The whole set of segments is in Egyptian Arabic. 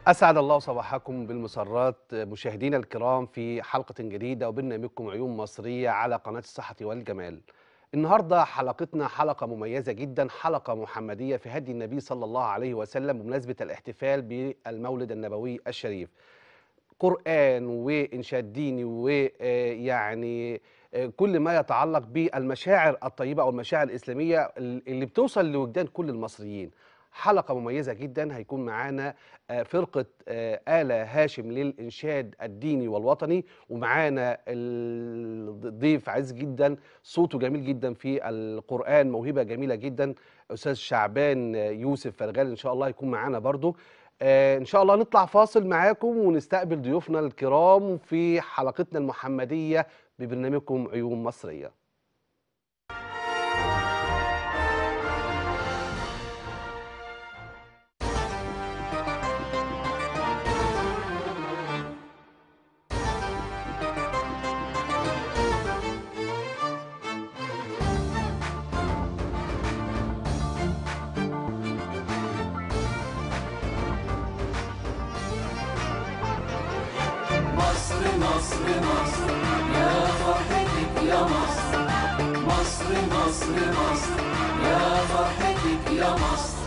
أسعد الله صباحكم بالمسرات مشاهدينا الكرام في حلقة جديدة وبرنامجكم عيون مصرية على قناة الصحة والجمال النهاردة حلقتنا حلقة مميزة جدا حلقة محمدية في هدي النبي صلى الله عليه وسلم بمناسبة الاحتفال بالمولد النبوي الشريف قرآن وإنشاد ديني ويعني كل ما يتعلق بالمشاعر الطيبة أو المشاعر الإسلامية اللي بتوصل لوجدان كل المصريين حلقة مميزة جدا هيكون معانا آه، فرقة آه، آلة هاشم للإنشاد الديني والوطني ومعانا الضيف عز جدا صوته جميل جدا في القرآن موهبة جميلة جدا أستاذ شعبان يوسف فرغال إن شاء الله يكون معانا برضو آه، إن شاء الله نطلع فاصل معاكم ونستقبل ضيوفنا الكرام في حلقتنا المحمدية ببرنامجكم عيون مصرية مصر مصر مصر يا فرحتك يا مصر مصر مصر مصر يا فرحتك يا مصر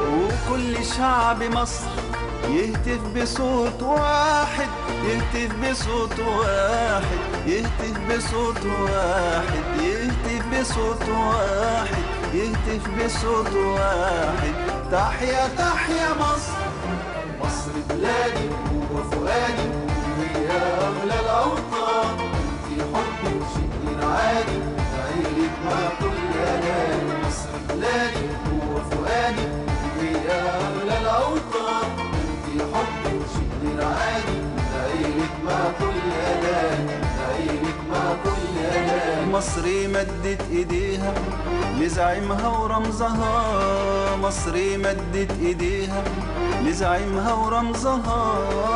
وكل شعب مصر يهتف بصوت واحد يهتف بصوت واحد يهتف بصوت واحد يهتف بصوت واحد يهتف بصوت واحد تحيا تحيا مصر مصر بلادي وفؤادي وهي أغلى الأوطان في حبك شيء عادي عيلك مع كل أناني مصر بلادي وفؤادي وهي أغلى الأوطان في حبك شيء عادي عيلك مع كل أناني عيلك مع كل أناني مصر مدت ايديها لزعيمها ورمزها مصر مدت ايديها لزعيمها ورمزها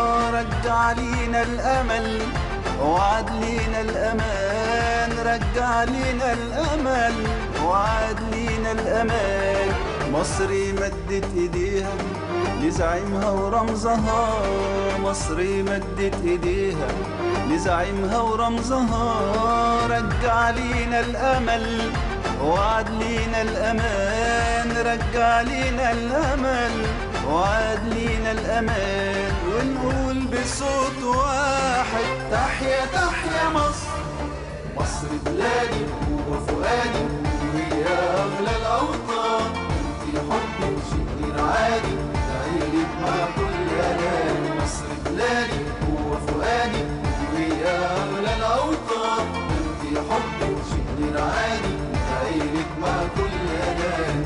رجع لينا الامل وعد لينا الامان رجع لينا الامل وعد لينا الامان مصر مدت ايديها لزعيمها ورمزها مصر مدت ايديها لزعيمها ورمزها رجع لينا الامل وعد لينا الامان رجع لينا الامل وعد لينا الامان ونقول بصوت واحد تحيا تحيا مصر مصر بلادي وفؤادي وهي أغلى الأوطان في حبك شيء عادي عيلك مع كل أناني مصر بلادي وفؤادي وهي أغلى الأوطان في حبك شيء عادي عيلك مع كل أناني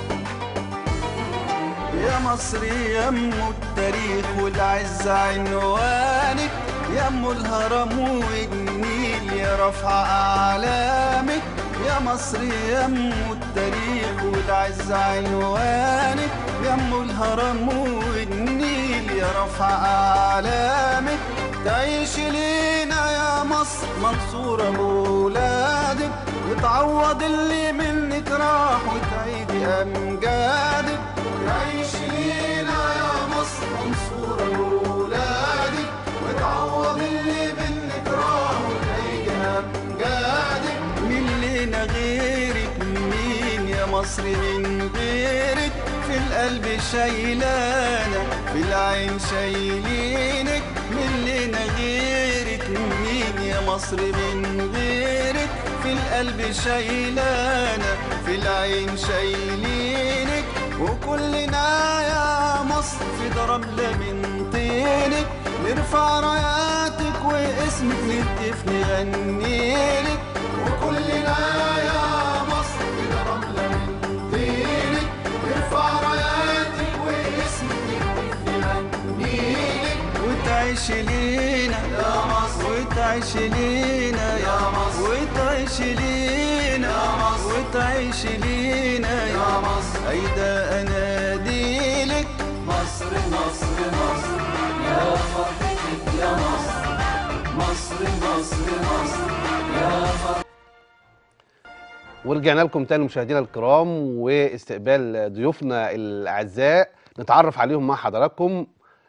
يا مصر يم التاريخ والعز عنوانك يم الهرم والنيل يا رفع أعلامك يا مصر يم التاريخ والعز عنوانك يم الهرم والنيل يا رفع أعلامك تعيش لينا يا مصر منصورة بولادك وتعوض اللي منك راح وتعيد أمجادك يعيش لينا يا مصر منصورة بولادك وتعوض اللي منك راح وتعيد أمجادك مين لينا غيرك مين يا مصر من غيرك في القلب شايلانا في العين شايلينك مين لينا غيرك مين يا مصر من غيرك في القلب شايلانا في العين شايلينك وكلنا يا مصر في ضربنا من طينك نرفع راياتك واسمك نهتف نغنيلك وكلنا يا مصر كده رملة من دينك نرفع راياتك واسمك نغنيلك وتعيش لينا يا مصر وتعيش لينا يا مصر وتعيش لينا يا مصر وتعيش لينا يا مصر أيدا أناديلك مصر مصر مصر يا فرحتك يا مصر مصر مصر مصر يا فرحتك ورجعنا لكم تاني مشاهدينا الكرام واستقبال ضيوفنا الاعزاء نتعرف عليهم مع حضراتكم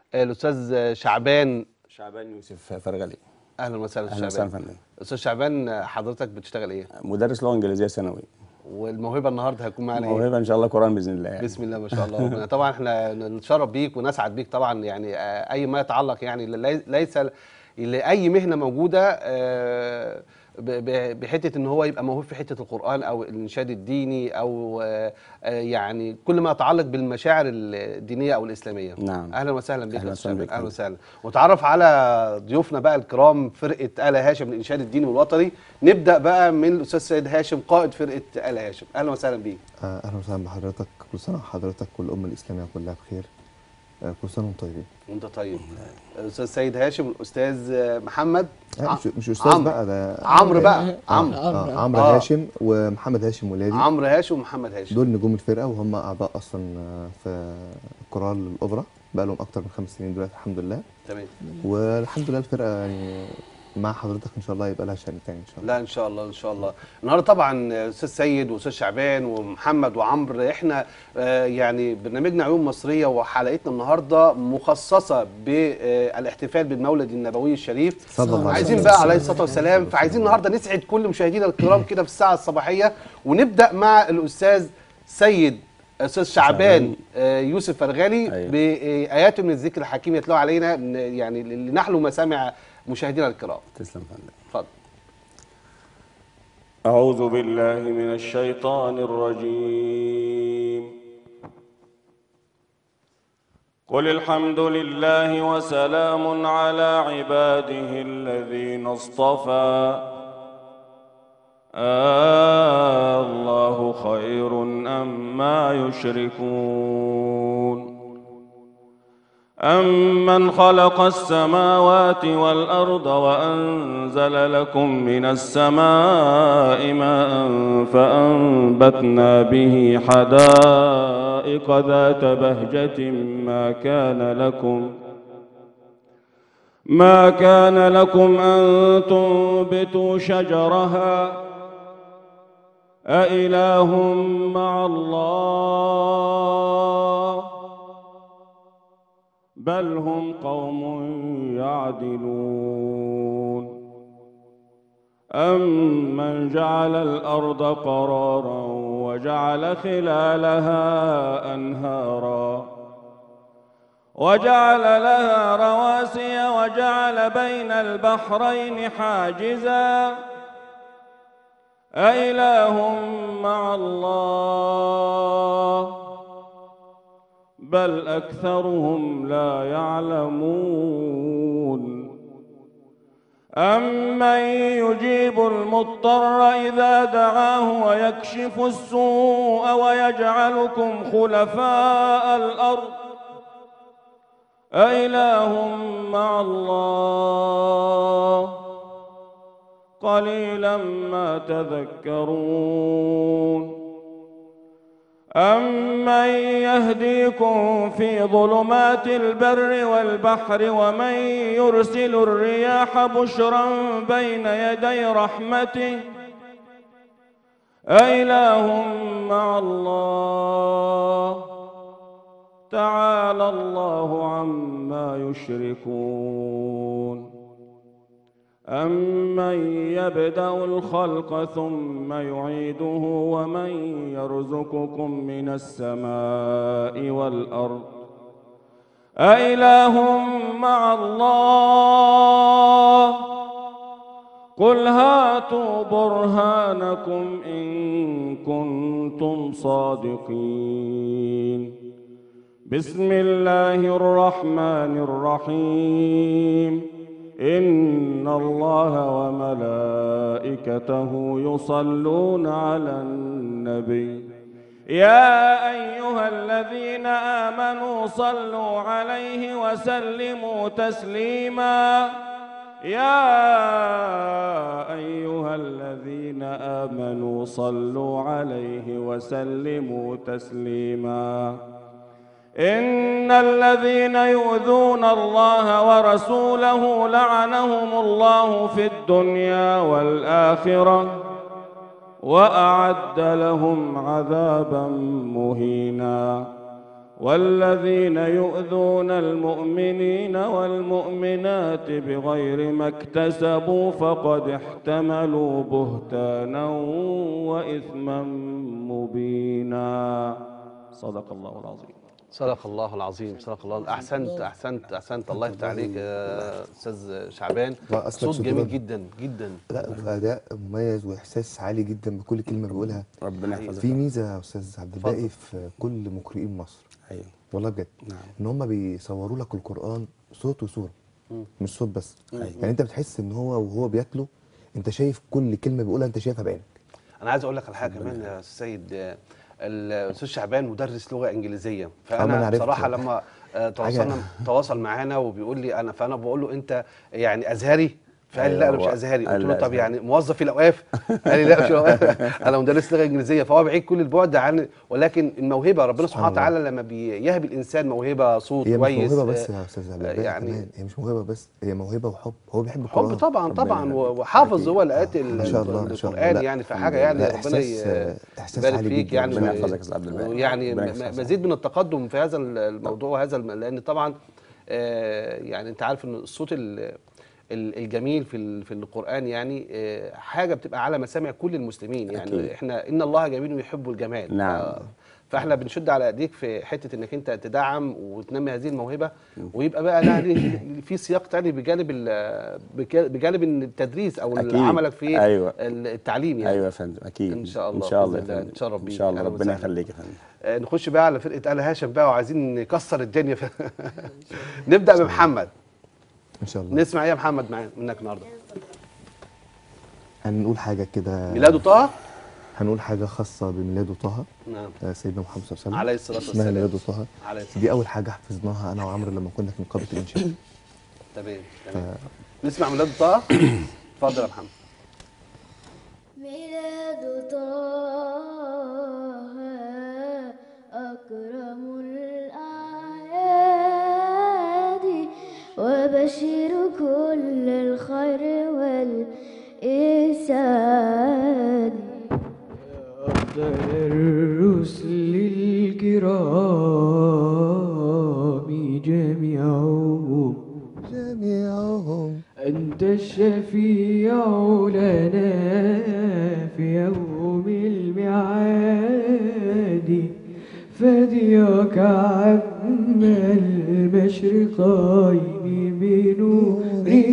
آه، الاستاذ شعبان شعبان يوسف فرغلي اهلا وسهلا اهلا استاذ وسهلا شعبان فندم استاذ شعبان آه، حضرتك بتشتغل ايه مدرس لغه انجليزيه ثانوي والموهبه النهارده هيكون معانا ايه موهبه ان شاء الله قران باذن الله يعني. بسم الله ما شاء الله ربنا طبعا احنا نتشرف بيك ونسعد بيك طبعا يعني آه، اي ما يتعلق يعني لي- ليس لاي مهنه موجوده آه، ب- ب- بحته ان هو يبقى موهوب في حته القران او الانشاد الديني او آه، آه، يعني كل ما يتعلق بالمشاعر الدينيه او الاسلاميه نعم. اهلا وسهلا بك أهلا يا وسهلا أستاذ بك. اهلا وسهلا وتعرف على ضيوفنا بقى الكرام فرقه ال هاشم للانشاد الديني والوطني نبدا بقى من الاستاذ سيد هاشم قائد فرقه ال هاشم اهلا وسهلا بيك آه، اهلا وسهلا بحضرتك كل سنه وحضرتك والامه الاسلاميه كلها بخير آه، كل سنه وانتم طيبين وانت طيب الاستاذ سيد هاشم الاستاذ محمد آه، ع- مش مش استاذ عمرو. بقى ده عمرو بقى آه، عمرو آه، عمرو آه. هاشم ومحمد هاشم ولادي عمرو هاشم ومحمد هاشم دول نجوم الفرقه وهم اعضاء اصلا آه، في كورال الاوبرا بقى لهم اكتر من خمس سنين دلوقتي الحمد لله تمام والحمد لله الفرقه يعني مع حضرتك ان شاء الله يبقى لها شأن تاني ان شاء الله لا ان شاء الله ان شاء الله النهارده طبعا استاذ سيد واستاذ شعبان ومحمد وعمرو احنا آه، يعني برنامجنا عيون مصريه وحلقتنا النهارده مخصصه بالاحتفال بالمولد النبوي الشريف صلى الله عليه عايزين وسلم. بقى عليه الصلاه والسلام فعايزين النهارده نسعد كل مشاهدينا الكرام كده في الساعه الصباحيه ونبدا مع الاستاذ سيد استاذ شعبان آه، يوسف فرغالي أيوة. بايات من الذكر الحكيم يتلوها علينا ن- يعني لنحلو مسامع مشاهدينا الكرام تسلم فندم اتفضل أعوذ بالله من الشيطان الرجيم قل الحمد لله وسلام على عباده الذين اصطفى آه الله خير أما يشركون أمن خلق السماوات والأرض وأنزل لكم من السماء ماء فأنبتنا به حدائق ذات بهجة ما كان لكم ما كان لكم أن تنبتوا شجرها أإله مع الله بل هم قوم يعدلون أمن جعل الأرض قرارا وجعل خلالها أنهارا وجعل لها رواسي وجعل بين البحرين حاجزا أإله مع الله بل أكثرهم لا يعلمون أمن يجيب المضطر إذا دعاه ويكشف السوء ويجعلكم خلفاء الأرض أإله مع الله قليلا ما تذكرون أمن يهديكم في ظلمات البر والبحر ومن يرسل الرياح بشرا بين يدي رحمته أإله مع الله تعالى الله عما يشركون أمن يبدأ الخلق ثم يعيده ومن يرزقكم من السماء والأرض أإله مع الله قل هاتوا برهانكم إن كنتم صادقين بسم الله الرحمن الرحيم إن الله وملائكته يصلون على النبي يا أيها الذين آمنوا صلوا عليه وسلموا تسليما يا أيها الذين آمنوا صلوا عليه وسلموا تسليما إن الذين يؤذون الله ورسوله لعنهم الله في الدنيا والآخرة وأعد لهم عذابا مهينا والذين يؤذون المؤمنين والمؤمنات بغير ما اكتسبوا فقد احتملوا بهتانا وإثما مبينا صدق الله العظيم صدق الله العظيم صدق الله احسنت احسنت احسنت الله يفتح عليك يا استاذ شعبان لا، أصلك صوت صوت جميل رد. جدا جدا لا واداء مميز واحساس عالي جدا بكل كلمه بيقولها ربنا يحفظك في ميزه يا استاذ عبد اتفضل. الباقي في كل مقرئين مصر ايوه والله بجد نعم. ان هم بيصوروا لك القران صوت وصوره مش صوت بس أيوة. يعني انت بتحس ان هو وهو بيتلو انت شايف كل كلمه بيقولها انت شايفها بعينك انا عايز اقول لك على حاجه كمان يا استاذ سيد آه، الاستاذ شعبان مدرس لغه انجليزيه آه، ما أنا فانا عرفت. بصراحه لما آه، تواصلنا تواصل معانا وبيقول لي انا فانا بقول له انت يعني ازهري فقال لي لا انا مش أيوة، ازهري قلت قال له لا طب أزهري. يعني موظف في الاوقاف قال لي لا مش الاوقاف انا مدرس لغه انجليزيه فهو بعيد كل البعد عن ولكن الموهبه ربنا سبحانه الله. وتعالى لما بيهب الانسان موهبه صوت هي مش كويس موهبه بس آه، يا استاذ عبد آه، الباقي يعني كمان هي مش موهبه بس هي موهبه وحب هو بيحب حب القران طبعا ربنا طبعا يبارك. وحافظ هو الايات ما شاء الله ما شاء الله القران لا، يعني فحاجه يعني لا، ربنا إحساس- ي- إحساس يبارك عالي فيك جدا. يعني ربنا و- يحفظك يا أستاذ عبد الباقي. ويعني ربنا م- يحفظك. مزيد من التقدم في هذا الموضوع وهذا الم- لان طبعا آه، يعني انت عارف ان الصوت ال- ال- الجميل في ال- في القران يعني آه، حاجه بتبقى على مسامع كل المسلمين يعني أكيد. احنا ان الله جميل يحب الجمال نعم. ف- فاحنا بنشد على ايديك في حته انك انت تدعم وتنمي هذه الموهبه ويبقى بقى لها ليه- في سياق تاني بجانب ال- بك- بجانب التدريس او أكيد. عملك في أيوة. التعليم يعني ايوه يا فندم اكيد إن شاء الله ان شاء الله بإذن يا الله. فندم. نتشرف ان بيك. شاء الله أهلا ربنا وسهلا. يخليك يا فندم آه، نخش بقى على فرقه ال هاشم بقى وعايزين نكسر الدنيا ف... نبدا بمحمد ان شاء الله نسمع ايه يا محمد معانا منك النهارده هنقول حاجه كده ميلاده طه هنقول حاجه خاصه بميلاده طه نعم آه، سيدنا محمد صلى الله عليه وسلم عليه الصلاة اسمها والسلام. ميلاده طه عليه الصلاة دي اول حاجه حفظناها انا وعمرو لما كنا في نقابه الانشاء تمام تمام نسمع ميلاده طه اتفضل يا محمد ميلاد طه أكرم الأعياد وبشر كل الخير والإحسان أفضل الرسل الكرام جميعهم جميعهم أنت الشفيع لنا في يوم الميعاد فدياك عم المشرقين بنوره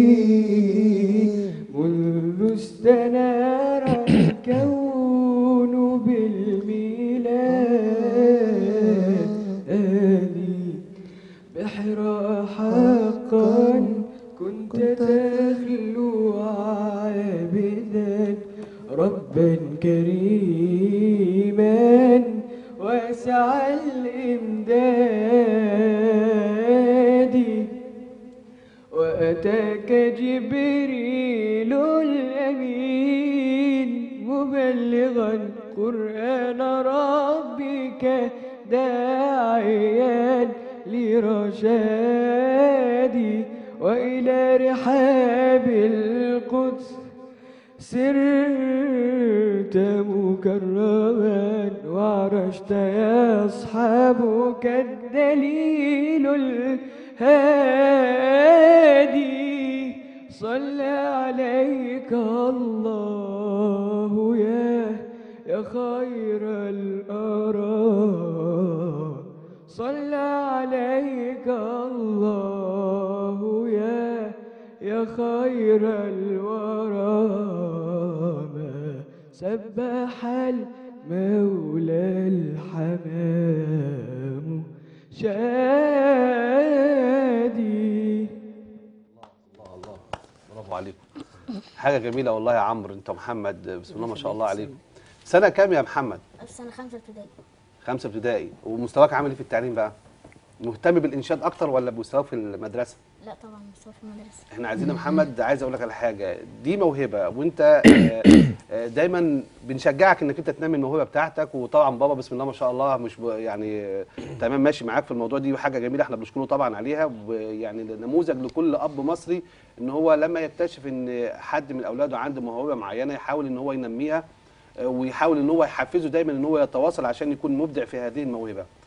منذ استنار الكون بالميلاد بحر حقا كنت تخلو عابدا ربا كريما واسع الامداد وأتاك جبريل الأمين مبلغا قرآن ربك داعيا لرشادي وإلى رحاب القدس سرت مكرما وعرشت يصحبك الدليل الهادي صلى عليك الله يا يا خير الأرى صلى عليك الله يا يا خير الورى ما سبح المولى الحمام شادي برافو عليكم حاجه جميله والله يا عمرو انت ومحمد بسم الله ما شاء الله عليكم سنه كام يا محمد في سنة خمسة ابتدائي خمسه ابتدائي ومستواك عامل ايه في التعليم بقى مهتم بالانشاد اكتر ولا بمستواك في المدرسه لا طبعا مستوى في المدرسة احنا عايزين يا محمد عايز اقول لك على حاجه دي موهبه وانت آه، آه، دايما بنشجعك انك انت تنمي الموهبه بتاعتك وطبعا بابا بسم الله ما شاء الله مش ب- يعني آه، تمام ماشي معاك في الموضوع دي وحاجه جميله احنا بنشكره طبعا عليها ويعني نموذج لكل اب مصري ان هو لما يكتشف ان حد من اولاده عنده موهبه معينه يحاول ان هو ينميها آه، ويحاول ان هو يحفزه دايما ان هو يتواصل عشان يكون مبدع في هذه الموهبه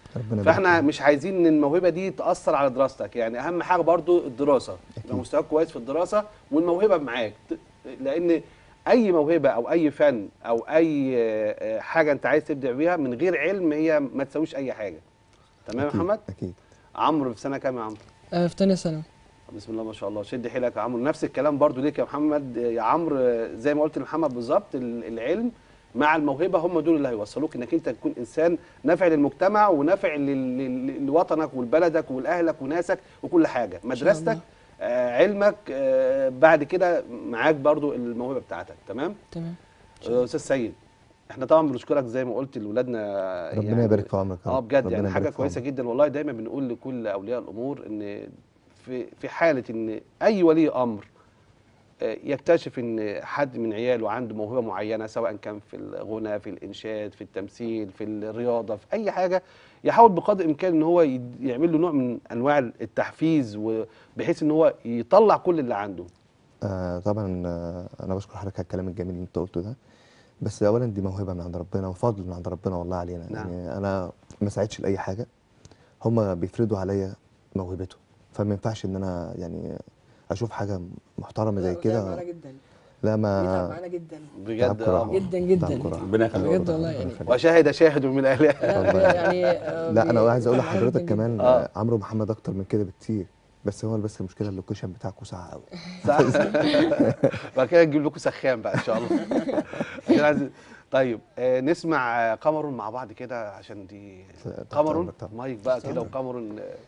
ربنا فاحنا يبارك مش عايزين ان الموهبه دي تاثر على دراستك يعني اهم حاجه برضو الدراسه يبقى مستواك كويس في الدراسه والموهبه معاك ت- لان اي موهبه او اي فن او اي آه، آه، حاجه انت عايز تبدع بيها من غير علم هي ما تساويش اي حاجه تمام يا أكيد، محمد اكيد عمرو في سنه كام يا عمرو آه، في تانية ثانوي بسم الله ما شاء الله شد حيلك يا عمرو نفس الكلام برضو ليك يا محمد يا عمرو زي ما قلت لمحمد بالظبط ال- العلم مع الموهبه هم دول اللي هيوصلوك انك انت تكون انسان نافع للمجتمع ونافع لل- لل- لوطنك ولبلدك ولاهلك وناسك وكل حاجه مدرستك الله. آه علمك آه بعد كده معاك برضو الموهبه بتاعتك تمام تمام آه، استاذ سيد احنا طبعا بنشكرك زي ما قلت لاولادنا ربنا يبارك في عمرك يا اه رب. بجد ربنا يعني حاجه يبارك في كويسه عمرك. جدا والله دايما بنقول لكل اولياء الامور ان في في حاله ان اي ولي امر آه، يكتشف ان حد من عياله عنده موهبه معينه سواء كان في الغنى في الانشاد في التمثيل في الرياضه في اي حاجه يحاول بقدر الامكان ان هو يد- يعمل له نوع من انواع التحفيز وبحيث ان هو يطلع كل اللي عنده آه طبعا آه انا بشكر حضرتك على الكلام الجميل اللي انت قلته ده بس اولا دي موهبه من عند ربنا وفضل من عند ربنا والله علينا نعم. يعني انا ما ساعدش لاي حاجه هم بيفرضوا عليا موهبته فما ينفعش ان انا يعني اشوف حاجه محترمه زي كده جدا لا بيتعب ما معانا جدا بجد تعبكوا آه. رحمة. جدا جدا. تعبكوا رحمة. ربنا يخليك. بجد والله يعني. يخليك. وشاهد شاهد من اهلها والله. يعني آه، لا انا بي- عايز اقول بيتعب معانا لحضرتك جداً كمان جداً. آه. آه. عمرو محمد اكتر من كده بكتير بس هو بس المشكله اللوكيشن بتاعكم ساعه قوي صح بعد كده نجيب لكم سخان بقى ان شاء الله عشان عايز- طيب آه نسمع آه، قمرون مع بعض كده عشان دي تحت قمرون أمرك طبعا. مايك بقى كده وقمرون آه،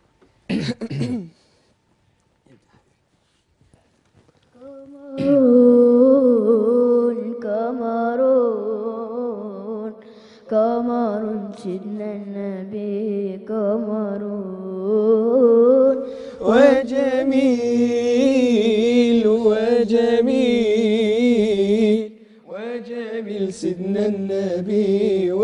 كمرون كمرون كمرون سيدنا النبي كمرون وجميل وجميل وجميل سيدنا النبي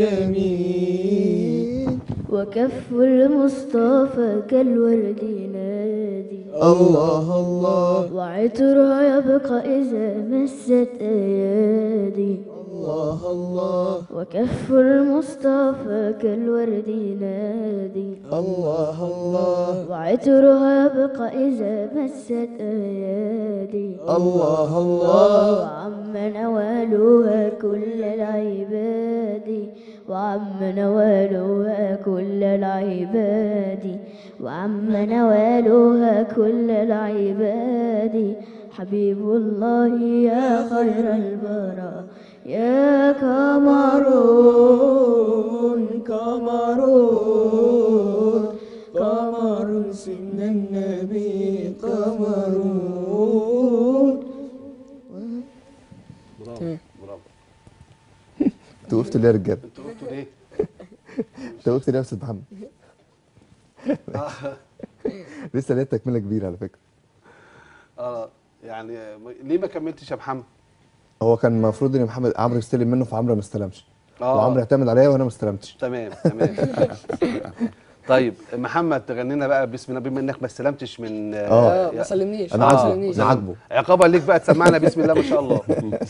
وجميل وكف المصطفى كالورد ينادي الله الله وعطرها يبقى إذا مست أيادي الله الله وكف المصطفى كالورد ينادي الله الله وعطرها يبقى إذا مست أيادي الله الله وعم نوالها كل العباد وعم نوالها كل العباد وعم نوالها كل العباد حبيب الله يا خير البراء يا كمرون كمرون كمرون سيدنا النبي كمرون برافو برافو انت وقفت ليه يا رجاله؟ انتوا قلتوا ليه؟ انت وقفت ليه يا استاذ محمد؟ لسه ليا تكمله كبيره على فكره اه يعني آه، ليه ما كملتش يا محمد؟ هو كان المفروض ان محمد عمرو يستلم منه فعمرو ما استلمش آه. وعمرو اعتمد عليا وانا ما استلمتش تمام تمام طيب محمد تغنينا بقى بسم الله بما انك ما استلمتش من آه. اه ما سلمنيش انا ما عاجبه سلمنيش انا عاجبه عقابا ليك بقى تسمعنا بسم الله ما شاء الله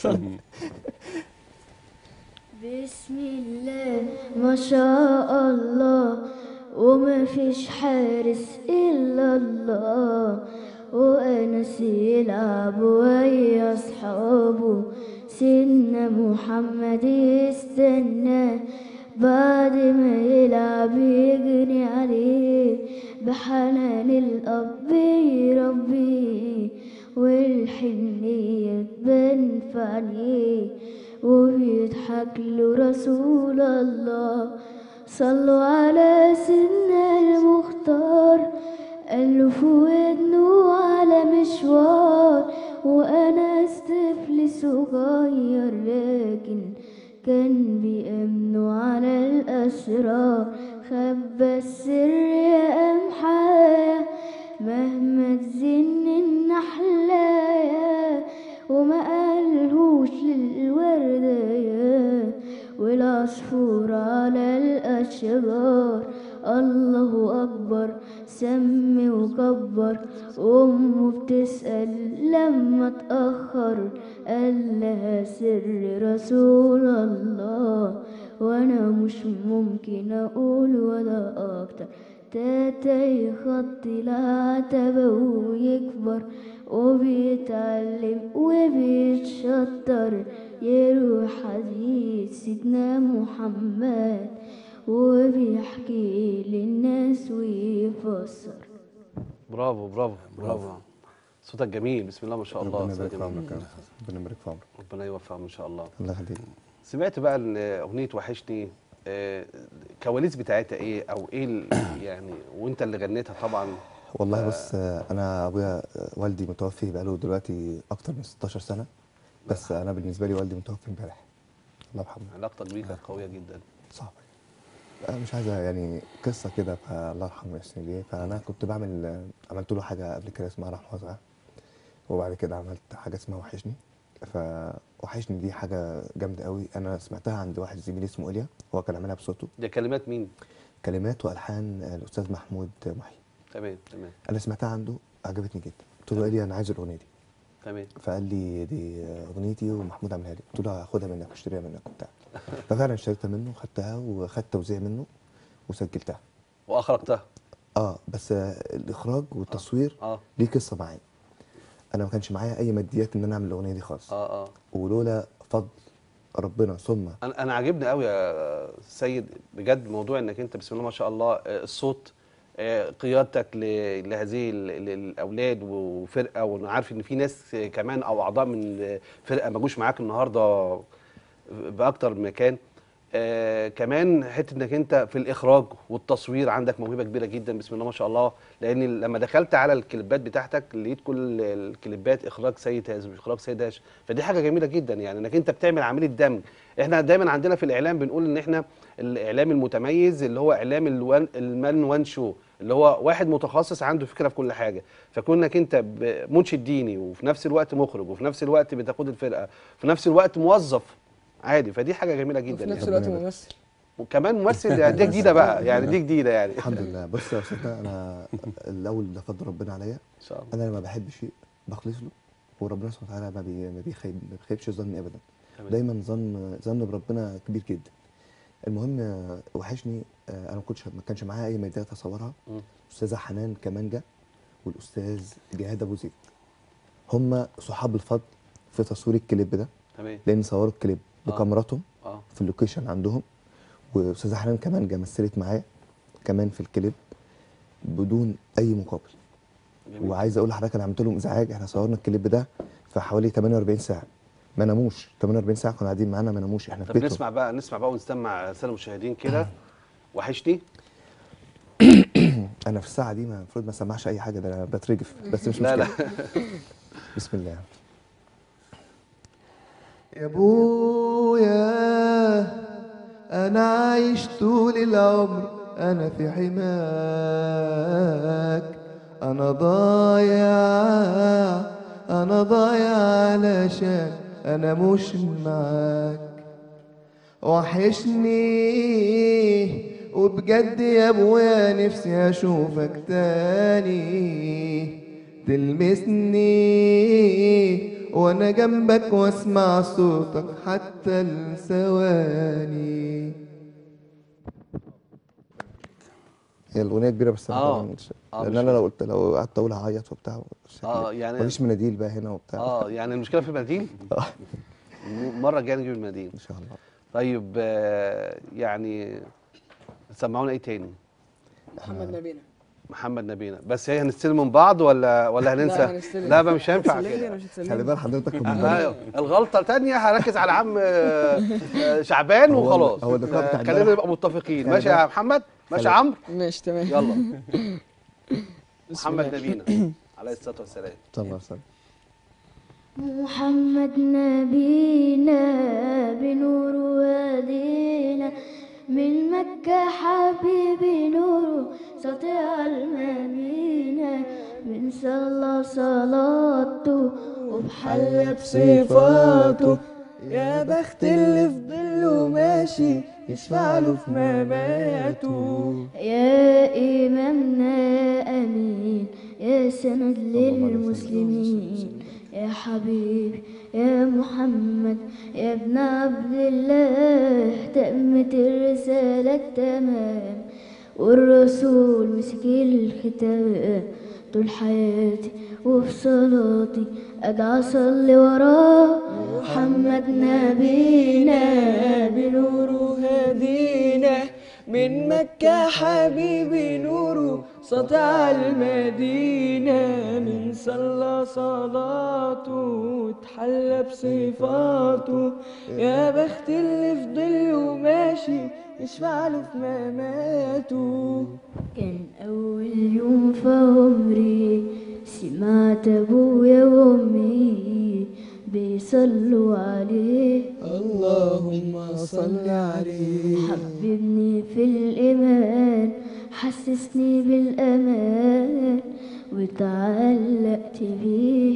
بسم الله ما شاء الله وما فيش حارس إلا الله وأنس يلعب ويا أصحابه سيدنا محمد يستنى بعد ما يلعب يجري عليه بحنان الأب يربيه والحنية تبان في عينيه وبيضحك له رسول الله صلوا على سيدنا المختار قال له في ودنه على مشوار وانا طفل صغير لكن كان بيأمنوا على الأسرار خبى السر يا أمحايا مهما تزن النحلايا وما قالهوش للوردية والعصفور على الأشجار الله أكبر سمي وكبر أمه بتسأل لما اتأخر قال لها سر رسول الله وانا مش ممكن اقول ولا اكتر تاتا خطي العتبة ويكبر وبيتعلم وبيتشطر يروح حديث سيدنا محمد وبيحكي للناس ويفسر برافو برافو برافو صوتك جميل بسم الله ما شاء الله ربنا صوتك يبارك في جميل. عمرك يا رب. ربنا يبارك في عمرك ربنا يوفقهم ان شاء الله الله يخليك سمعت بقى ان اغنيه وحشني آه، الكواليس بتاعتها ايه او ايه ال- يعني وانت اللي غنيتها طبعا والله بص آه، انا ابويا آه، والدي متوفي بقاله دلوقتي اكتر من 16 سنه بس انا بالنسبه لي والدي متوفي امبارح الله يرحمه علاقتك بيه كانت قويه جدا صعب انا مش عايزه يعني قصه كده فالله يرحمه ويحسن اليه فانا كنت بعمل آه، عملت له حاجه قبل كده اسمها رحمه واسعه وبعد كده عملت حاجه اسمها وحشني فوحشني دي حاجه جامده قوي انا سمعتها عند واحد زميلي اسمه ايليا هو كان عاملها بصوته دي كلمات مين كلمات والحان آه، الاستاذ محمود محي تمام تمام انا سمعتها عنده عجبتني جدا قلت له ايليا انا عايز الاغنيه دي تمام فقال لي دي اغنيتي ومحمود عاملها لي قلت له هاخدها منك اشتريها منك وبتاع ففعلا اشتريتها منه وخدتها وخدت توزيع منه وسجلتها واخرجتها اه بس آه، الاخراج والتصوير اه ليه قصه معايا انا ما كانش معايا اي ماديات ان انا اعمل الاغنيه دي خالص اه اه ولولا فضل ربنا ثم انا انا عاجبني قوي يا سيد بجد موضوع انك انت بسم الله ما شاء الله آه، الصوت آه، قيادتك ل- لهذه ال- ال- الاولاد وفرقه وانا عارف ان في ناس آه، كمان او اعضاء من آه، فرقه ما جوش معاك النهارده باكتر من مكان آه كمان حته انك انت في الاخراج والتصوير عندك موهبه كبيره جدا بسم الله ما شاء الله لان لما دخلت على الكليبات بتاعتك لقيت كل الكليبات اخراج سيد هاشم اخراج سيد هاشم فدي حاجه جميله جدا يعني انك انت بتعمل عمليه دمج احنا دايما عندنا في الاعلام بنقول ان احنا الاعلام المتميز اللي هو اعلام الوان المان وان شو اللي هو واحد متخصص عنده فكره في كل حاجه فكونك انت ب- منشد ديني وفي نفس الوقت مخرج وفي نفس الوقت بتقود الفرقه في نفس الوقت موظف عادي فدي حاجه جميله جدا وفي نفس يعني. الوقت ربنا يبارك. ممثل وكمان ممثل يعني دي جديده بقى يعني دي جديده يعني الحمد لله بص يا استاذنا انا الاول ده فضل ربنا عليا ان شاء الله انا لما بحب شيء بخلص له وربنا سبحانه وتعالى ما, بي ما بيخيب ما بيخيبش ظني ابدا تمام. دايما ظن ظن بربنا كبير جدا المهم آه، وحشني آه، انا ما كنتش ما كانش معايا اي ماديات اصورها مم. الاستاذه حنان كمانجا والاستاذ جهاد ابو زيد هم صحاب الفضل في تصوير الكليب ده تمام لان صوروا الكليب آه. بكاميراتهم اه في اللوكيشن عندهم واستاذه حنان كمانجا مثلت معايا كمان في الكليب بدون اي مقابل جميل. وعايز اقول لحضرتك انا عملت لهم ازعاج احنا صورنا الكليب ده في حوالي 48 ساعه ما ناموش 48 ساعه كانوا قاعدين معانا ما ناموش احنا في طب بيتهم نسمع بقى نسمع بقى ونستمع سنة المشاهدين كده وحشني انا في الساعه دي ما المفروض ما اسمعش اي حاجه ده انا بترجف بس مش لا مشكله لا بسم الله يا ابويا انا عايش طول العمر انا في حماك انا ضايع انا ضايع علشان انا مش معاك وحشني وبجد يا ابويا نفسي اشوفك تاني تلمسني وانا جنبك واسمع صوتك حتى الثواني هي الاغنيه كبيره بس انا آه. طبعاً مش- آه، لان مش انا لو قلت لو قعدت اقول هعيط وبتاع آه، يعني- مفيش مناديل بقى هنا وبتاع اه يعني المشكله في المناديل آه. المره الجايه نجيب المناديل ان شاء الله طيب آه يعني سمعونا ايه تاني محمد نبينا محمد نبينا بس هي هنستلم من بعض ولا ولا هننسى لا، هنستلم. لا بقى مش هينفع هتسلمني كده أنا مش خلي هتسلمني بال حضرتك من آه، أيوة. الغلطه تانية هركز على عم آه، آه، شعبان هو- وخلاص هو اللقاء بتاع آه، خلينا امبارح. نبقى متفقين خلي ماشي يا بالك. محمد ماشي يا خلي- عمرو ماشي تمام يلا بسم محمد الله. نبينا عليه الصلاه والسلام صلى الله عليه وسلم محمد نبينا بنور وادينا من مكة حبيبي نور سطع المدينة من صلى صلاته وبحل بصفاته يا بخت اللي في ظله ماشي يشفع له في مماته يا إمامنا أمين يا سند للمسلمين يا حبيبي يا محمد يا ابن عبد الله تمت الرسالة تمام والرسول مسك الختام طول حياتي وفي صلاتي أدعى أصلي وراه محمد نبينا بنوره هدينا من مكة حبيبي نوره سطع المدينة من صلى صلاته وتحلى بصفاته يا بخت اللي في ظله ماشي يشفع له في مماته كان أول يوم في عمري سمعت أبويا وأمي بيصلوا عليه اللهم صل عليه حببني في الإيمان حسسني بالأمان وتعلقت بيه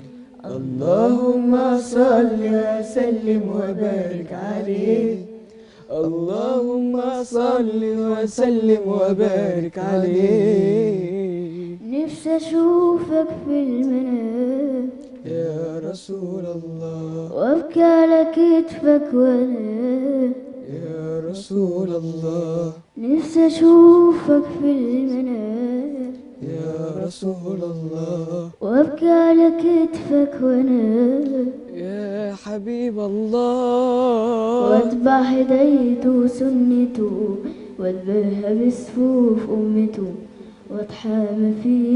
اللهم صل وسلم وبارك عليه اللهم صل وسلم وبارك عليه نفسي أشوفك في المنام يا رسول الله وأبكي على كتفك وأنام يا رسول الله نفسي أشوفك في المنام يا رسول الله وأبكي على كتفك وأنام يا حبيب الله واتبع هدايته وسنته واتباهى بصفوف أمته واتحامى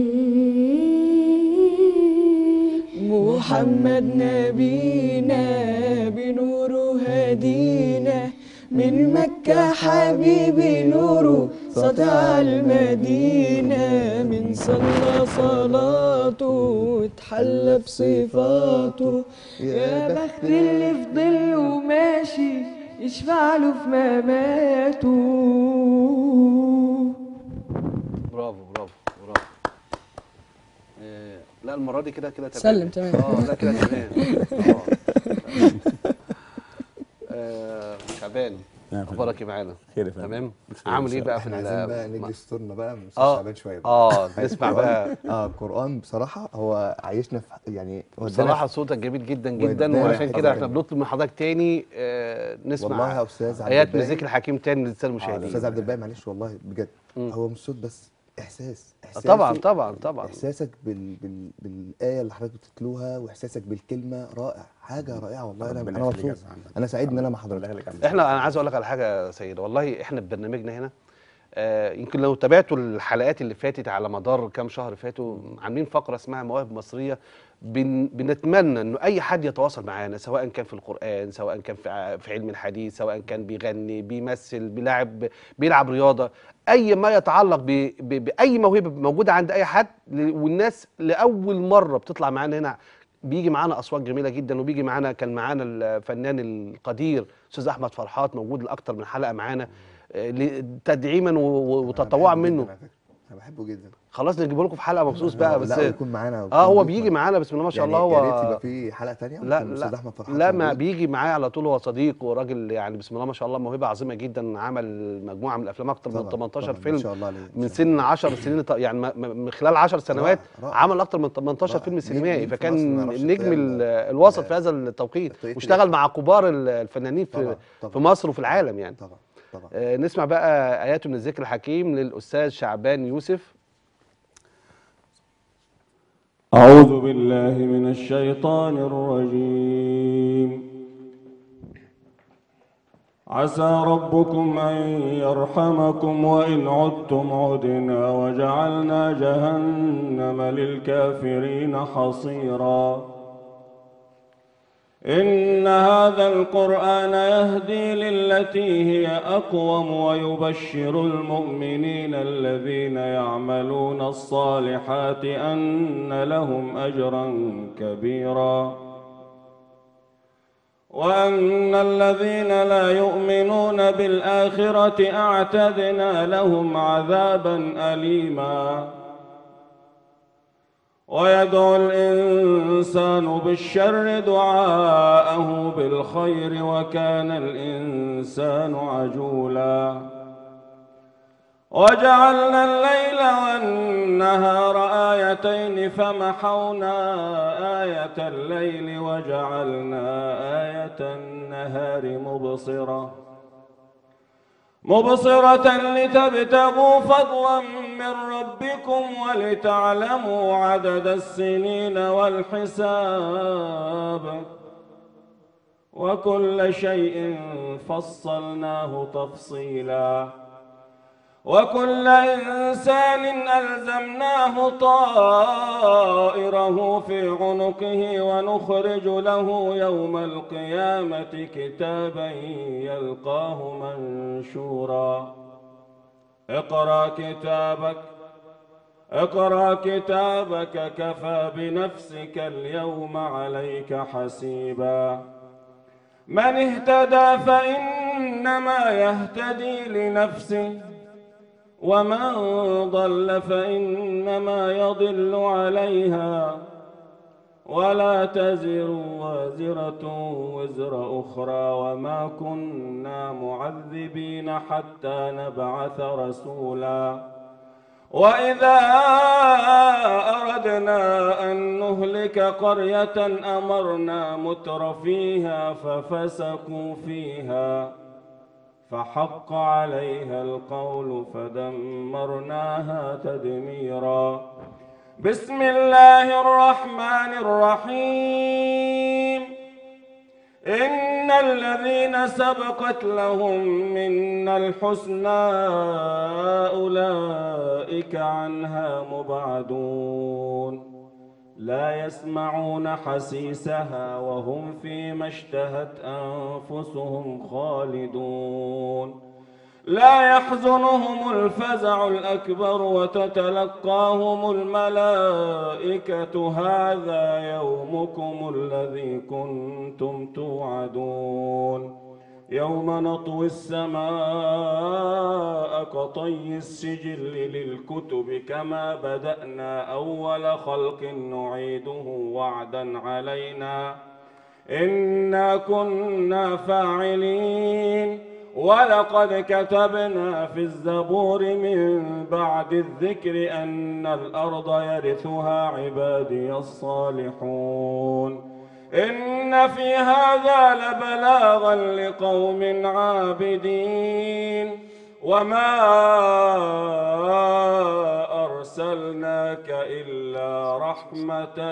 فيه محمد نبينا بنوره هدينا من مكة حبيبي نوره سطع المدينة من صلى صلاته وتحلى بصفاته يا بخت اللي في ظله ماشي يشفع له في مماته برافو برافو برافو آه، لا المره دي كده كده تمام سلم تمام. اه لا كده تمام آه. آه، شعبان نعم. اخبارك ايه معانا خير يا فندم. تمام بخير عامل إن ايه شاء بقى الله. في احنا ال- عايزين بقى ما- نجلس صورنا بقى مش اه تعبان شويه بقى. اه نسمع بقى اه القرآن بصراحة هو عايشنا في يعني ودانا بصراحه صوتك جميل جدا جدا ودانا وعشان في كده حتة احنا تانية. بنطلب من حضرتك تاني آه نسمع والله يا أستاذ عبد ايات من الباقي. ذكر الحكيم تاني للساده آه، المشاهدين الاستاذ عبد الباقي معلش والله بجد مم. هو مش صوت بس احساس آه، احساسه طبعا طبعا طبعا احساسك بال... بال... بالايه اللي حضرتك بتتلوها واحساسك بالكلمه رائع حاجه رائعه والله انا انا مبسوط انا سعيد ان انا مع حضرتك احنا انا عايز اقول لك على حاجه يا سيد والله احنا في برنامجنا هنا آه يمكن لو تابعتوا الحلقات اللي فاتت على مدار كام شهر فاتوا عاملين فقره اسمها مواهب مصريه بن بنتمنى انه اي حد يتواصل معانا سواء كان في القران سواء كان في ع- في علم الحديث سواء كان بيغني بيمثل بيلعب بيلعب رياضه اي ما يتعلق ب ب باي موهبه موجوده عند اي حد ل- والناس لاول مره بتطلع معانا هنا بيجي معانا اصوات جميله جدا وبيجي معانا كان معانا الفنان القدير استاذ احمد فرحات موجود لاكتر من حلقه معانا آه، ل- تدعيما و- و- وتطوعا أنا بحبه منه جداً على فكرة. انا بحبه جدا خلاص نجيبه لكم في حلقه مخصوص بقى بس لا يكون معانا اه هو ويكون بيجي ضيف معانا بسم الله ما شاء يعني الله يا ريت هو يبقى في حلقه ثانيه لا الاستاذ لا احمد فرحات لا ما موجود. بيجي معايا على طول هو صديق وراجل يعني بسم الله ما شاء الله موهبه عظيمه جدا عمل مجموعه من الافلام اكتر من طبعاً، 18 طبعاً، فيلم ما شاء الله عليه من سن 10 سنين ط- يعني ما- ما- من خلال 10 سنوات رائع. عمل اكتر من 18 رائع. فيلم مين- سينمائي مين في فكان مصر ما يعرفش النجم الطريقة ال- ال- الوسط في هذا التوقيت الطريقة واشتغل الاسم. مع كبار ال- الفنانين في طبعاً، طبعاً. في مصر وفي العالم يعني طبعا طبعا آه، نسمع بقى ايات من الذكر الحكيم للاستاذ شعبان يوسف أعوذ بالله من الشيطان الرجيم عسى ربكم أن يرحمكم وإن عدتم عدنا وجعلنا جهنم للكافرين حصيرا إن هذا القرآن يهدي للتي هي أقوم ويبشر المؤمنين الذين يعملون الصالحات أن لهم أجرا كبيرا وأن الذين لا يؤمنون بالآخرة أعتدنا لهم عذابا أليما ويدعو الإنسان بالشر دعاءه بالخير وكان الإنسان عجولا وجعلنا الليل والنهار آيتين فمحونا آية الليل وجعلنا آية النهار مبصرة مبصرة لتبتغوا فضلا من ربكم ولتعلموا عدد السنين والحساب وكل شيء فصلناه تفصيلا وكل إنسان ألزمناه طائره في عنقه ونخرج له يوم القيامة كتابا يلقاه منشورا اقرأ كتابك اقرأ كتابك كفى بنفسك اليوم عليك حسيبا من اهتدى فإنما يهتدي لنفسه ومن ضل فإنما يضل عليها ولا تزر وازرة وزر أخرى وما كنا معذبين حتى نبعث رسولا وإذا أردنا أن نهلك قرية أمرنا متر فيها ففسقوا فيها فحق عليها القول فدمرناها تدميرا بسم الله الرحمن الرحيم إن الذين سبقت لهم منا الحسنى أولئك عنها مبعدون لا يسمعون حسيسها وهم فيما اشتهت أنفسهم خالدون لا يحزنهم الفزع الأكبر وتتلقاهم الملائكة هذا يومكم الذي كنتم توعدون يوم نطوي السماء كطي السجل للكتب كما بدأنا أول خلق نعيده وعدا علينا إنا كنا فاعلين ولقد كتبنا في الزبور من بعد الذكر أن الأرض يرثها عبادي الصالحون إن في هذا لبلاغا لقوم عابدين وما أرسلناك إلا رحمة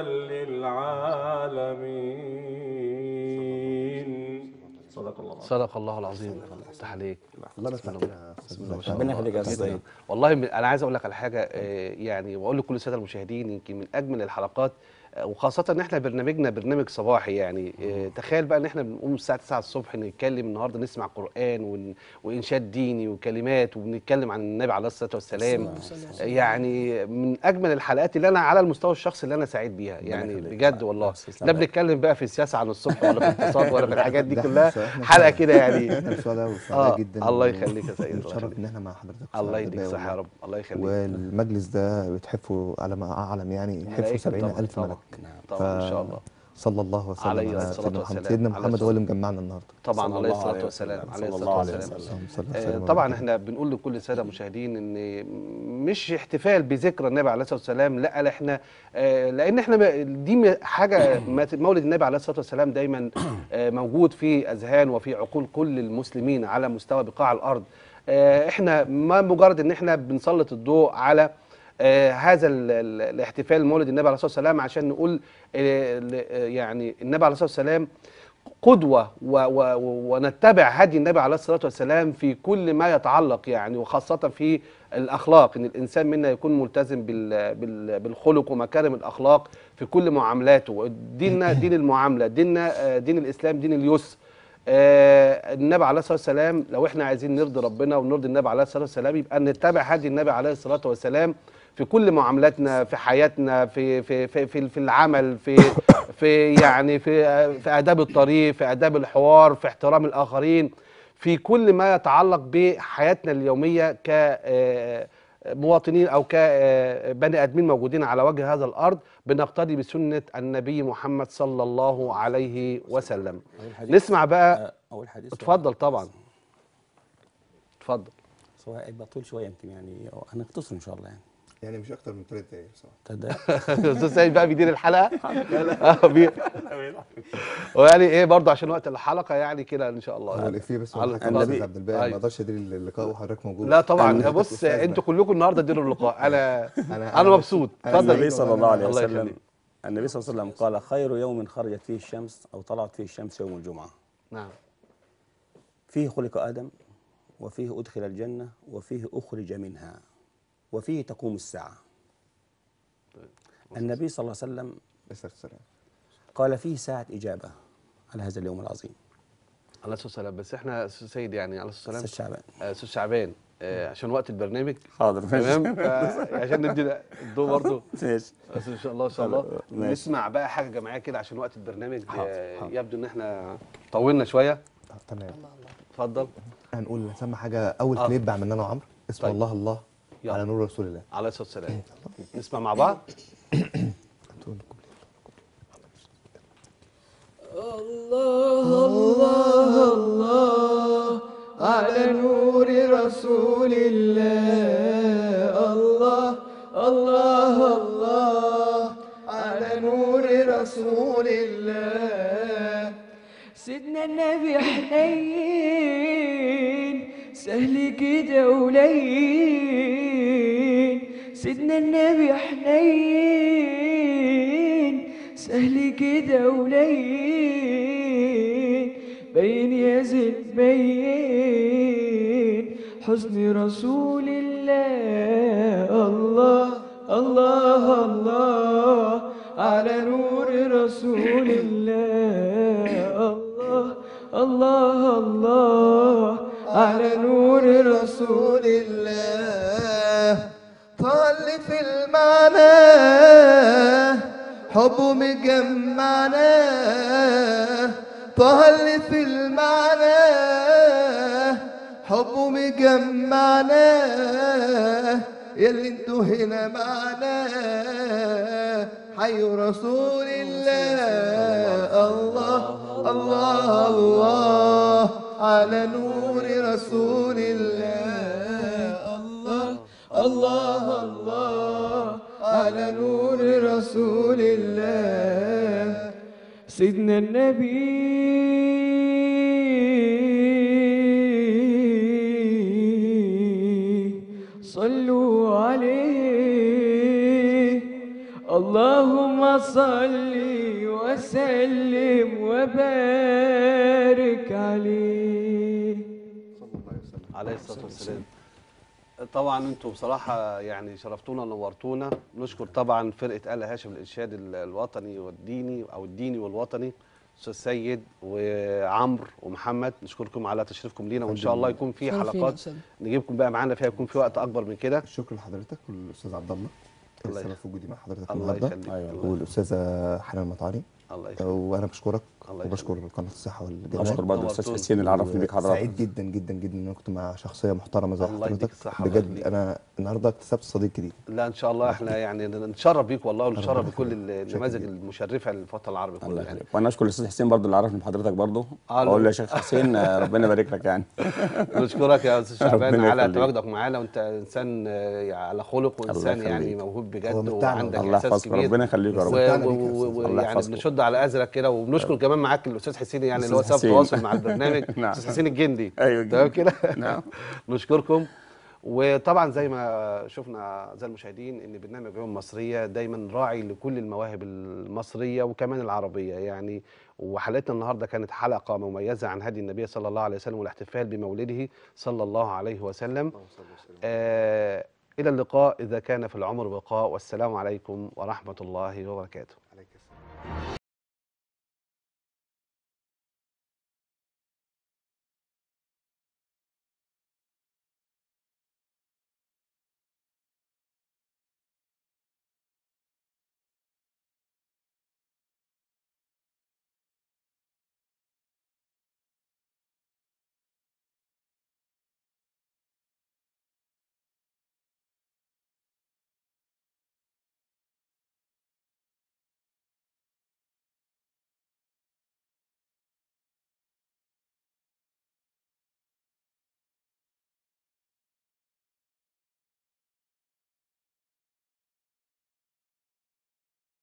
للعالمين صدق الله صدق الله العظيم افتح عليك الله يفتح كده بسم الله ما شاء ربنا الله. يخليك يا جداً. أستاذ. والله من- انا عايز اقول لك على حاجه آه، يعني واقول لكل الساده المشاهدين يمكن من اجمل الحلقات آه، وخاصة ان احنا برنامجنا برنامج صباحي يعني آه، تخيل بقى ان احنا بنقوم الساعة 9 الصبح نتكلم النهارده نسمع قرآن ون- وانشاد ديني وكلمات وبنتكلم عن النبي عليه الصلاة والسلام آه، يعني من اجمل الحلقات اللي انا على المستوى الشخصي اللي انا سعيد بيها يعني يخليك. بجد والله تسلم لا عليك. بنتكلم بقى في السياسة عن الصبح ولا في الاقتصاد ولا في الحاجات دي ده كلها إحنا- إحنا حلقة سعداء. كده يعني احنا سعداء آه، وسعداء جدا الله و- يخليك يا سيد، الله ونتشرف يخليك. ان احنا مع حضرتك الله سعداء يديك بقى صحة يا والله. رب الله يخليك والمجلس ده بيتحفوا على ما اعلم يعني يحفوا ملائكة 70 طبعاً، الف طبعاً. ملك طبعا ان شاء الله صلى الله وسلم عليه على الصلاة سيدنا والسلام. محمد سيدنا عليه محمد هو اللي مجمعنا النهارده طبعا صلى عليه الله الصلاة عليه والسلام وسلم. عليه صلى الصلاة الله عليه والسلام وسلم. اللهم صل آه، وسلم طبعا وبارك. احنا بنقول لكل الساده المشاهدين ان مش احتفال بذكرى النبي عليه الصلاه والسلام لا لا احنا آه، لان احنا م- دي م- حاجه مت- مولد النبي عليه الصلاه والسلام دايما آه، موجود في اذهان وفي عقول كل المسلمين على مستوى بقاع الارض آه، احنا ما مجرد ان احنا بنسلط الضوء على آه، هذا ال- ال- الاحتفال مولد النبي عليه الصلاه والسلام عشان نقول آه، ل- آه، يعني النبي عليه الصلاه والسلام قدوة و و ونتبع هدي النبي عليه الصلاة والسلام في كل ما يتعلق يعني وخاصة في الأخلاق إن الإنسان منا يكون ملتزم بال بال بالخلق ومكارم الأخلاق في كل معاملاته ديننا دين المعاملة ديننا آه، دين الإسلام دين اليسر آه، النبي عليه الصلاه والسلام لو احنا عايزين نرضي ربنا ونرضي النبي عليه الصلاه والسلام يبقى نتبع هدي النبي عليه الصلاه والسلام في كل معاملاتنا في حياتنا في في في في, في العمل في في يعني في في اداب الطريق في اداب الحوار في احترام الاخرين في كل ما يتعلق بحياتنا اليوميه ك آه، مواطنين او كبني ادمين موجودين على وجه هذا الارض بنقتدي بسنه النبي محمد صلى الله عليه وسلم أول حديث- نسمع بقى آه، أول حديث اتفضل طبعا اتفضل بس هو هيبقى طول شويه يمكن يعني هنختصر ان شاء الله يعني يعني مش اكتر من ثلاث دقايق بصراحه تصدق استاذ سيد بقى بيدير الحلقه اه بي- هو يعني ايه برضه عشان وقت الحلقه يعني كده ان شاء الله هو الافيه بس على- ولا حاجه النبي- استاذ عبد الباقي أيوة. ما اقدرش ادير اللقاء وحضرتك موجود لا طبعا أنا بص أستاذ انتوا بقى. كلكم النهارده اديروا اللقاء انا أنا- انا مبسوط أنا اتفضل النبي صلى الله عليه الله وسلم يخليك. النبي صلى الله عليه وسلم قال خير يوم خرجت فيه الشمس او طلعت فيه الشمس يوم الجمعه نعم فيه خلق ادم وفيه ادخل الجنه وفيه اخرج منها وفيه تقوم الساعه النبي صلى الله عليه وسلم السلام السلام قال فيه ساعه اجابه على هذا اليوم العظيم على الصلاه والسلام بس احنا استاذ سيد يعني على الصلاه استاذ والسلام شعبان آه، استاذ شعبان آه، عشان وقت البرنامج حاضر تمام ف- عشان ندي الضوء برضه ماشي بس ان شاء الله ان شاء الله ماشي. نسمع بقى حاجه جماعيه كده عشان وقت البرنامج حاضر، آه، حاضر. يبدو ان احنا طولنا شويه آه، تمام اتفضل هنقول نسمع حاجه اول آه. كليب عملناه انا وعمرو اسمه طيب. الله الله يلا. على نور رسول الله عليه الصلاه والسلام نسمع مع بعض هتقول لكم الله الله الله على نور رسول الله الله الله الله على نور رسول الله سيدنا النبي حنين سهل كده ولين سيدنا النبي حنين سهل كده ولين بين يا زين بين حسن رسول الله الله الله الله على نور رسول الله الله الله الله على نور رسول الله طال في المعنى حبه مجمعنا طال في المعنى حبه مجمعنا يلي انتوا هنا معنا حي رسول الله الله الله الله على نور رسول الله الله الله الله على نور رسول الله سيدنا النبي صلوا عليه اللهم صل وسلم وبارك عليه عليه الصلاه والسلام طبعا انتم بصراحه يعني شرفتونا ونورتونا نشكر طبعا فرقه ال هاشم الانشاد ال- الوطني والديني او الديني والوطني استاذ سيد وعمرو ومحمد نشكركم على تشريفكم لينا وان شاء الله يكون في شرف لينا حلقات أستاذ. نجيبكم بقى معانا فيها يكون في وقت اكبر من كده الشكر لحضرتك والاستاذ عبد الله الله السبب يخليك. في وجودي مع حضرتك الله النهارده يخليك أيوة. الله- والاستاذه حنان مطاري الله يخليك وانا بشكرك الله وبشكر قناه الصحه والجمال اشكر برضه الاستاذ نورتونا. حسين اللي عرفني بيك حضرتك سعيد جدا جدا جدا ان انا كنت مع شخصيه محترمه زي الله يديك حضرتك الصحة الله بجد يخليك. انا النهارده اكتسبت صديق جديد لا ان شاء الله احنا يعني نتشرف بيك والله ونتشرف ربنا بكل يخليك. النماذج شكراً. المشرفه للوطن العربي كله الله يعني يخليك وانا اشكر الاستاذ حسين برضه اللي عرفني بحضرتك برضه آه، اقول له لا. يا شيخ حسين آه، ربنا يبارك لك يعني نشكرك يا استاذ شعبان ربنا على يخليك. تواجدك معانا وانت انسان آه، على خلق وانسان يعني يخليك. موهوب هو بجد متعنا وعندك الله احساس يحفظك كبير ربنا يخليك يا و- رب متعنا و- بيك يا و- أستاذ. الله ويعني يحفظكم. بنشد على ازرك كده وبنشكر كمان معاك الاستاذ حسين يعني اللي هو أستاذ سبب حسين. تواصل مع البرنامج نعم. استاذ حسين الجندي أيوة تمام كده نعم. نشكركم وطبعا زي ما شفنا اعزائي المشاهدين ان برنامج عيون مصريه دايما راعي لكل المواهب المصريه وكمان العربيه يعني وحلقتنا النهارده كانت حلقه مميزه عن هدي النبي صلى الله عليه وسلم والاحتفال بمولده صلى الله عليه وسلم آه الى اللقاء اذا كان في العمر بقاء والسلام عليكم ورحمه الله وبركاته عليك السلام.